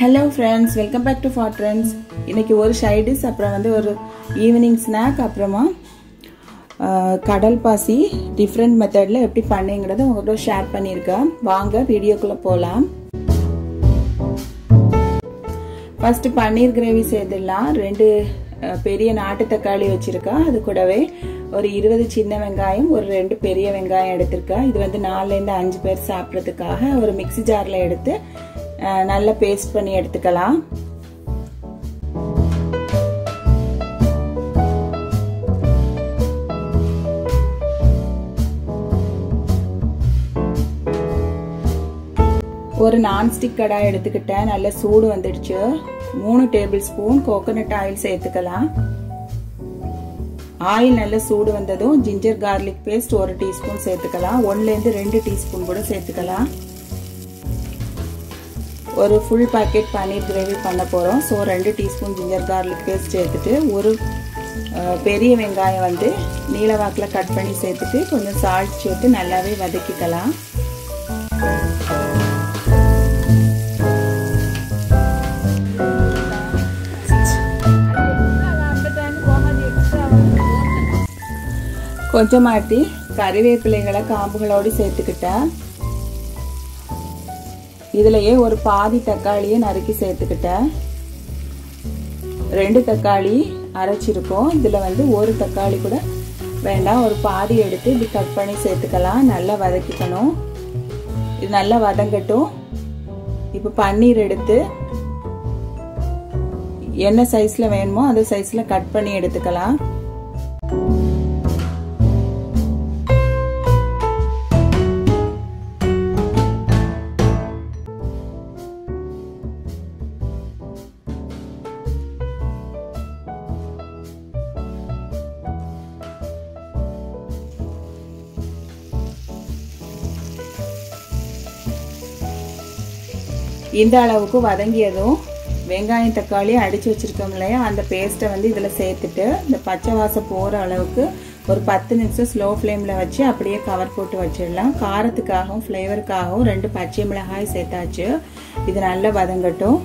hello friends welcome back to for friends இன்னைக்கு ஒரு side dish அப்புறம் வந்து ஒரு ஈவினிங் ஸ்நாக் அப்புறமா ஆஹ், கடல் பாசி டிஃப்ரெண்ட் மெத்தடில் எப்படி பண்ணீங்கிறத உங்கள்கிட்ட ஷேர் பண்ணியிருக்கேன் வாங்க வீடியோக்குள்ளே போகலாம் ஃபர்ஸ்ட் பன்னீர் கிரேவி செய்திடலாம் ரெண்டு அஹ், பெரிய நாட்டு தக்காளி வச்சிருக்கேன் அது கூடவே ஒரு இருபது சின்ன வெங்காயம் ஒரு ரெண்டு பெரிய வெங்காயம் எடுத்திருக்கேன் இது வந்து நாலுலேருந்து அஞ்சு பேர் சாப்பிட்றதுக்காக ஒரு மிக்ஸி ஜாரில் எடுத்து அஹ், நல்லா பேஸ்ட் பண்ணி எடுத்துக்கலாம் ஒரு நான்ஸ்டிக் கடாய் எடுத்துக்கிட்டேன் நல்ல சூடு வந்துடுச்சு மூணு டேபிள் ஸ்பூன் கோகோனட் ஆயில் சேர்த்துக்கலாம் ஆயில் நல்ல சூடு வந்ததும் ஜிஞ்சர் கார்லிக் பேஸ்ட் ஒரு டீஸ்பூன் சேர்த்துக்கலாம் ஒன்லேருந்து ரெண்டு டீஸ்பூன் கூட சேர்த்துக்கலாம் ஒரு ஃபுல் பாக்கெட் பன்னீர் கிரேவி பண்ண போகிறோம் ஸோ ரெண்டு டீஸ்பூன் ஜிஞ்சர் கார்லிக் பேஸ்ட் சேர்த்துட்டு ஒரு பெரிய வெங்காயம் வந்து நீல வாக்கில் கட் பண்ணி சேர்த்துட்டு கொஞ்சம் சால்ட் சேர்த்து நல்லாவே வதக்கிக்கலாம் கொஞ்சமாட்டி கறிவேப்பிலைகளை காம்புகளோடு சேர்த்துக்கிட்டேன் இதுலயே ஒரு பாதி தக்காளியை நறுக்கி சேர்த்துக்கிட்டேன் ரெண்டு தக்காளி அரைச்சிருக்கோம் இதில் வந்து ஒரு தக்காளி கூட வேண்டாம் ஒரு பாதி எடுத்து இப்படி கட் பண்ணி சேர்த்துக்கலாம் நல்லா வதக்கிக்கணும் இது நல்லா வதங்கட்டும் இப்போ பன்னீர் எடுத்து என்ன சைஸில் வேணுமோ அந்த சைஸில் கட் பண்ணி எடுத்துக்கலாம் இந்த அளவுக்கு வதங்கியதும் வெங்காயம் தக்காளி அடித்து வச்சுருக்கோம் இல்லையா அந்த பேஸ்ட்டை வந்து இதில் சேர்த்துட்டு இந்த பச்சை வாசம் போகிற அளவுக்கு ஒரு பத்து நிமிஷம் ஸ்லோ ஃப்ளேமில் வச்சு அப்படியே கவர் போட்டு வச்சிடலாம் காரத்துக்காகவும் ஃப்ளேவருக்காகவும் ரெண்டு பச்சை மிளகாய் சேர்த்தாச்சு இது நல்லா வதங்கட்டும்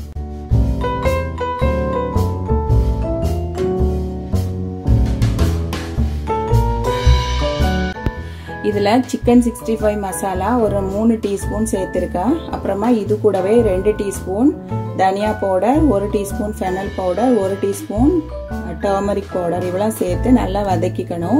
இதில் சிக்கன் சிக்ஸ்டி ஃபைவ் மசாலா ஒரு மூணு டீஸ்பூன் சேர்த்துருக்கேன் அப்புறமா இது கூடவே ரெண்டு டீஸ்பூன் தனியா பவுடர் ஒரு டீஸ்பூன் ஃபெனல் பவுடர் ஒரு டீஸ்பூன் டர்மரிக் பவுடர் இவ்வளோ சேர்த்து நல்லா வதக்கிக்கணும்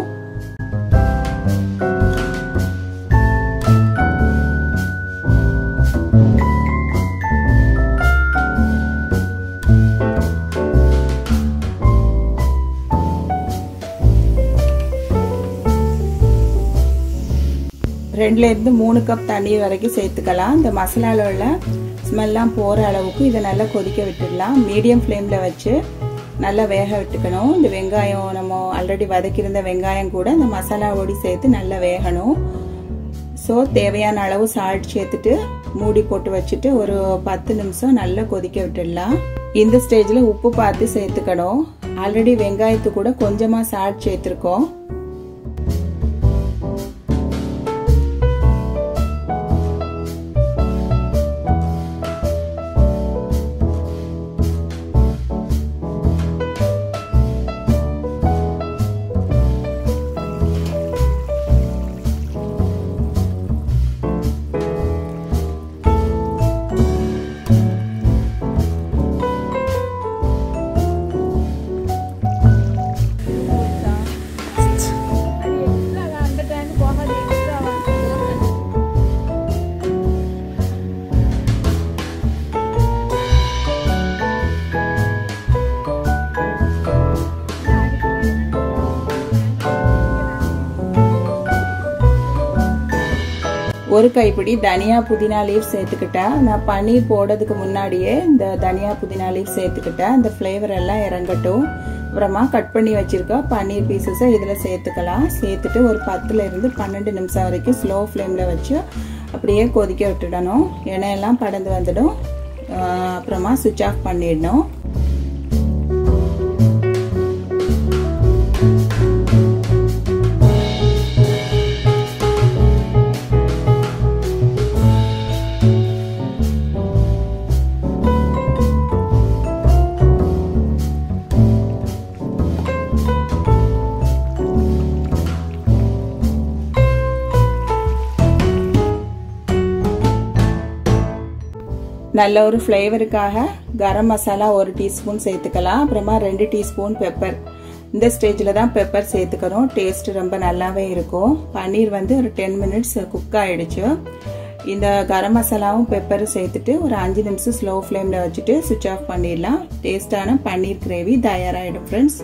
ரெண்டுலேருந்து மூணு கப் தண்ணீர் வரைக்கும் சேர்த்துக்கலாம் இந்த மசாலாவில் உள்ள ஸ்மெல்லாம் போகிற அளவுக்கு இதை நல்லா கொதிக்க விட்டுடலாம் மீடியம் ஃப்ளேமில் வச்சு நல்லா வேக விட்டுக்கணும் இந்த வெங்காயம் நம்ம ஆல்ரெடி வதக்கியிருந்த வெங்காயம் கூட இந்த மசாலாவோடு சேர்த்து நல்லா வேகணும் ஸோ தேவையான அளவு சால்ட் சேர்த்துட்டு மூடி போட்டு வச்சுட்டு ஒரு பத்து நிமிஷம் நல்லா கொதிக்க விட்டுடலாம் இந்த ஸ்டேஜில் உப்பு பார்த்து சேர்த்துக்கணும் ஆல்ரெடி வெங்காயத்து கூட கொஞ்சமாக சால்ட் சேர்த்துருக்கோம் ஒரு கைப்பிடி தனியா புதினா லீவ் சேர்த்துக்கிட்டேன் நான் பன்னீர் போடுறதுக்கு முன்னாடியே இந்த தனியா புதினா லீவ் சேர்த்துக்கிட்டேன் இந்த ஃப்ளேவர் எல்லாம் இறங்கட்டும் அப்புறமா கட் பண்ணி வச்சிருக்க பன்னீர் பீசஸை இதில் சேர்த்துக்கலாம் சேர்த்துட்டு ஒரு பத்துல இருந்து பன்னெண்டு நிமிஷம் வரைக்கும் ஸ்லோ ஃப்ளேமில் வச்சு அப்படியே கொதிக்க விட்டுடணும் எண்ணெயெல்லாம் படந்து வந்துடும் அப்புறமா சுவிட்ச் ஆஃப் பண்ணிடணும் நல்ல ஒரு ஃப்ளேவருக்காக கரம் மசாலா ஒரு டீஸ்பூன் சேர்த்துக்கலாம் அப்புறமா ரெண்டு டீஸ்பூன் பெப்பர் இந்த ஸ்டேஜில் தான் பெப்பர் சேர்த்துக்கிறோம் டேஸ்ட் ரொம்ப நல்லாவே இருக்கும் பன்னீர் வந்து ஒரு டென் மினிட்ஸ் குக் ஆகிடுச்சு இந்த கரம் மசாலாவும் பெப்பரும் சேர்த்துட்டு ஒரு அஞ்சு நிமிஷம் ஸ்லோ ஃப்ளேமில் வச்சுட்டு சுவிட்ச் ஆஃப் பண்ணிடலாம் டேஸ்டான பன்னீர் கிரேவி தயாராகிடும் ஃப்ரெண்ட்ஸ்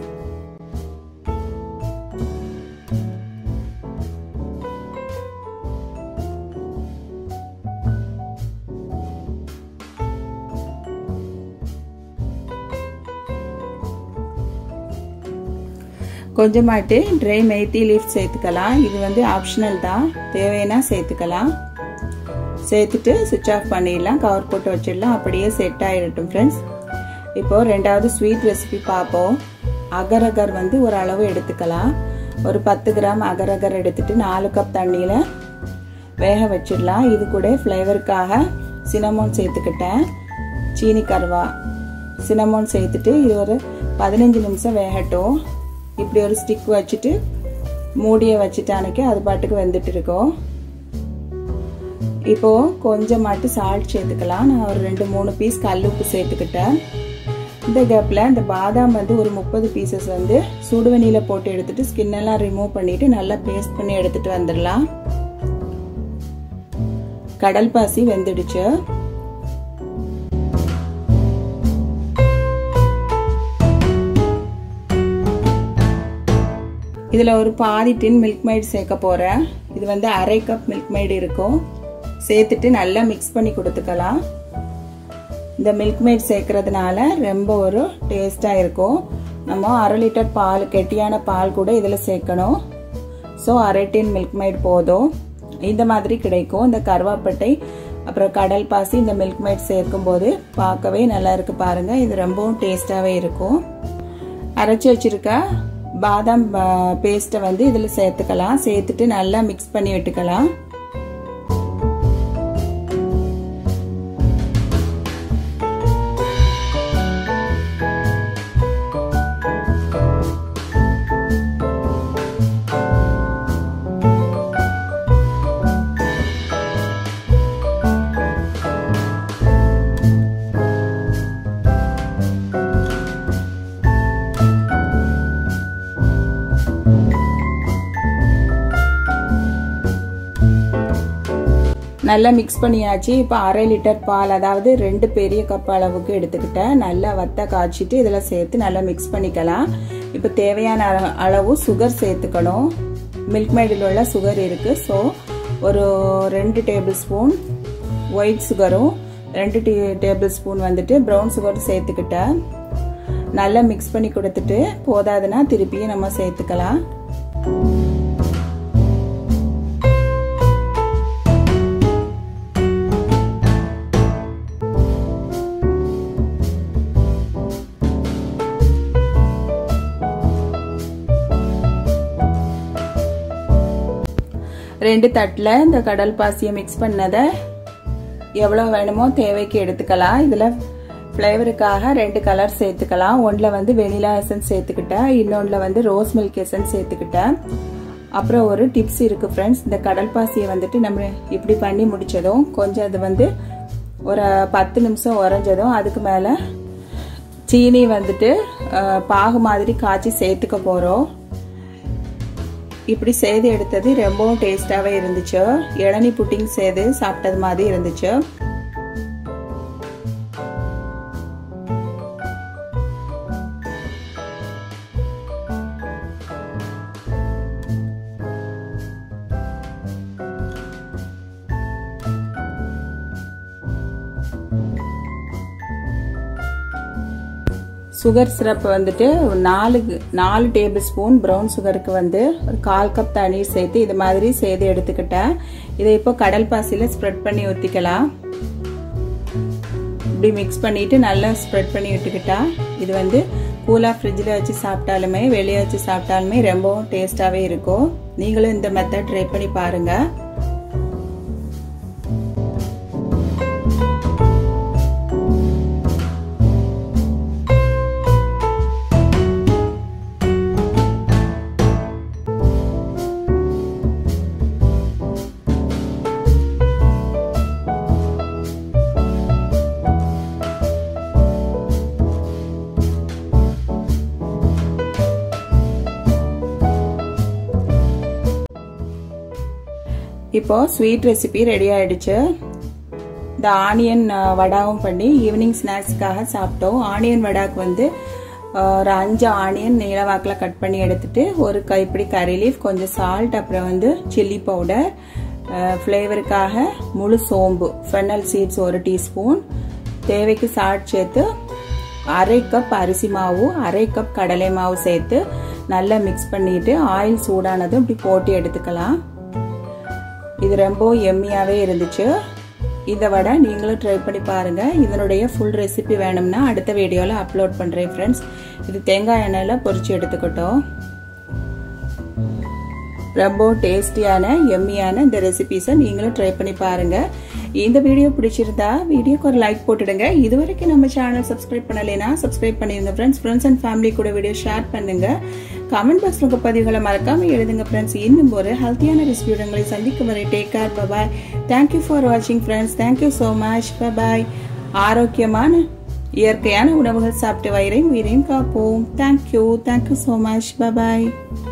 கொஞ்சமாட்டு ட்ரை மெய்த்தி லீஃப் சேர்த்துக்கலாம் இது வந்து ஆப்ஷனல் தான் தேவைன்னா சேர்த்துக்கலாம் சேர்த்துட்டு சுவிட்ச் ஆஃப் பண்ணிடலாம் கவர் போட்டு வச்சிடலாம் அப்படியே செட் ஆகிடட்டும் ஃப்ரெண்ட்ஸ் இப்போது ரெண்டாவது ஸ்வீட் ரெசிபி பார்ப்போம் அகரகர் வந்து ஒரு அளவு எடுத்துக்கலாம் ஒரு பத்து கிராம் அகரகர் எடுத்துட்டு நாலு கப் தண்ணியில் வேக வச்சிடலாம் இது கூட ஃப்ளேவருக்காக சினமோன் சேர்த்துக்கிட்டேன் சீனி கருவா சினமோன் சேர்த்துட்டு இது ஒரு பதினஞ்சு நிமிஷம் வேகட்டும் இப்படி ஒரு ஸ்டிக் வச்சுட்டு மூடியை வச்சுட்டானுக்கு அது பாட்டுக்கு வெந்துட்டு இருக்கோம் இப்போ கொஞ்சமாட்டு சால்ட் சேர்த்துக்கலாம் நான் ஒரு ரெண்டு மூணு பீஸ் கல் உப்பு சேர்த்துக்கிட்டேன் இந்த கேப்பில் இந்த பாதாம் வந்து ஒரு முப்பது பீசஸ் வந்து சுடுவெண்ணியில் போட்டு எடுத்துட்டு ஸ்கின்னெல்லாம் ரிமூவ் பண்ணிட்டு நல்லா பேஸ்ட் பண்ணி எடுத்துட்டு வந்துடலாம் கடல் பாசி வெந்துடுச்சு இதில் ஒரு பாதி டின் மில்க் மைட் சேர்க்க போகிறேன் இது வந்து அரை கப் மில்க் மைடு இருக்கும் சேர்த்துட்டு நல்லா மிக்ஸ் பண்ணி கொடுத்துக்கலாம் இந்த மில்க் மைட் சேர்க்கறதுனால ரொம்ப ஒரு டேஸ்டாக இருக்கும் நம்ம அரை லிட்டர் பால் கெட்டியான பால் கூட இதில் சேர்க்கணும் ஸோ அரை டின் மில்க் மைட் போதும் இந்த மாதிரி கிடைக்கும் இந்த கருவாப்பட்டை அப்புறம் கடல் பாசி இந்த மில்க் மைட் சேர்க்கும் போது பார்க்கவே நல்லா இருக்கு பாருங்க இது ரொம்பவும் டேஸ்டாகவே இருக்கும் அரைச்சி வச்சிருக்க பாதாம் பேஸ்ட்டை வந்து இதில் சேர்த்துக்கலாம் சேர்த்துட்டு நல்லா மிக்ஸ் பண்ணி விட்டுக்கலாம் நல்லா மிக்ஸ் பண்ணியாச்சு இப்போ அரை லிட்டர் பால் அதாவது ரெண்டு பெரிய கப் அளவுக்கு எடுத்துக்கிட்டேன் நல்லா வத்த காய்ச்சிட்டு இதில் சேர்த்து நல்லா மிக்ஸ் பண்ணிக்கலாம் இப்போ தேவையான அளவு சுகர் சேர்த்துக்கணும் மில்க் மைடில் உள்ள சுகர் இருக்குது ஸோ ஒரு ரெண்டு டேபிள் ஸ்பூன் ஒயிட் சுகரும் ரெண்டு டீ டேபிள் ஸ்பூன் வந்துட்டு ப்ரௌன் சுகரும் சேர்த்துக்கிட்டேன் நல்லா மிக்ஸ் பண்ணி கொடுத்துட்டு போதாதுன்னா திருப்பியும் நம்ம சேர்த்துக்கலாம் ரெண்டு தட்டில் இந்த கடல் பாசியை மிக்ஸ் பண்ணதை எவ்வளோ வேணுமோ தேவைக்கு எடுத்துக்கலாம் இதில் ஃப்ளேவருக்காக ரெண்டு கலர் சேர்த்துக்கலாம் ஒன்றில் வந்து வெனிலா எசன்ஸ் சேர்த்துக்கிட்டேன் இன்னொன்றில் வந்து ரோஸ் மில்க் எசன்ஸ் சேர்த்துக்கிட்டேன் அப்புறம் ஒரு டிப்ஸ் இருக்குது ஃப்ரெண்ட்ஸ் இந்த கடல் பாசியை வந்துட்டு நம்ம இப்படி பண்ணி முடித்ததும் கொஞ்சம் அது வந்து ஒரு பத்து நிமிஷம் உறைஞ்சதும் அதுக்கு மேலே சீனி வந்துட்டு பாகு மாதிரி காய்ச்சி சேர்த்துக்க போகிறோம் இப்படி செய்து எடுத்தது ரொம்பவும் டேஸ்டாகவே இருந்துச்சு இளநி புட்டிங் செய்து சாப்பிட்டது மாதிரி இருந்துச்சு சுகர் சிரப் வந்துட்டு நாலு நாலு டேபிள் ஸ்பூன் ப்ரௌன் சுகருக்கு வந்து ஒரு கால் கப் தண்ணீர் சேர்த்து இது மாதிரி செய்து எடுத்துக்கிட்டேன் இதை இப்போ கடல் பாசியில் ஸ்ப்ரெட் பண்ணி ஊற்றிக்கலாம் இப்படி மிக்ஸ் பண்ணிட்டு நல்லா ஸ்ப்ரெட் பண்ணி விட்டுக்கிட்டா இது வந்து கூலாக ஃப்ரிட்ஜில் வச்சு சாப்பிட்டாலுமே வெளியே வச்சு சாப்பிட்டாலுமே ரொம்பவும் டேஸ்டாகவே இருக்கும் நீங்களும் இந்த மெத்தட் ட்ரை பண்ணி பாருங்கள் இப்போ ஸ்வீட் ரெசிபி ரெடி ஆயிடுச்சு இந்த ஆனியன் வடாவும் பண்ணி ஈவினிங் ஸ்நாக்ஸ்க்காக சாப்பிட்டோம் ஆனியன் வடாக்கு வந்து ஒரு அஞ்சு ஆனியன் நீளவாக்கில் கட் பண்ணி எடுத்துட்டு ஒரு கைப்பிடி கறி லீஃப் கொஞ்சம் சால்ட் அப்புறம் வந்து சில்லி பவுடர் ஃப்ளேவருக்காக முழு சோம்பு ஃபெனல் சீட்ஸ் ஒரு டீஸ்பூன் தேவைக்கு சால்ட் சேர்த்து அரை கப் அரிசி மாவு அரை கப் கடலை மாவு சேர்த்து நல்லா மிக்ஸ் பண்ணிட்டு ஆயில் சூடானதும் இப்படி போட்டு எடுத்துக்கலாம் இது ரொம்ப எம்மியாகவே இருந்துச்சு இதை விட நீங்களும் ட்ரை பண்ணி பாருங்க இதனுடைய ஃபுல் ரெசிபி வேணும்னா அடுத்த வீடியோவில் அப்லோட் பண்ணுறேன் ஃப்ரெண்ட்ஸ் இது தேங்காய் எண்ணெயில் பொரிச்சு எடுத்துக்கிட்டோம் ரொம்ப டேஸ்டியான எம்மியான இந்த ரெசிபிஸை நீங்களும் ட்ரை பண்ணி பாருங்க இந்த வீடியோ பிடிச்சிருந்தா வீடியோக்கு ஒரு லைக் போட்டுடுங்க இது வரைக்கும் நம்ம சேனல் சப்ஸ்கிரைப் பண்ணலைன்னா சப்ஸ்கிரைப் பண்ணிருங்க ஃப்ரெண்ட்ஸ் ஃப்ரெண்ட்ஸ் அண்ட் ஃபேமிலி கூட வீடியோ ஷேர் பண்ணுங்க கமெண்ட் பாக்ஸ்ல உங்க பதிவுகளை மறக்காம எழுதுங்க ஃப்ரெண்ட்ஸ் இன்னும் ஒரு ஹெல்த்தியான ரெசிபி உங்களை சந்திக்கும் வரை take care bye bye thank you for வாட்சிங் friends thank you so much bye bye ஆரோக்கியமான இயற்கையான உணவுகள் சாப்பிட்டு வயிறையும் உயிரையும் காப்போம் thank you thank you so much bye bye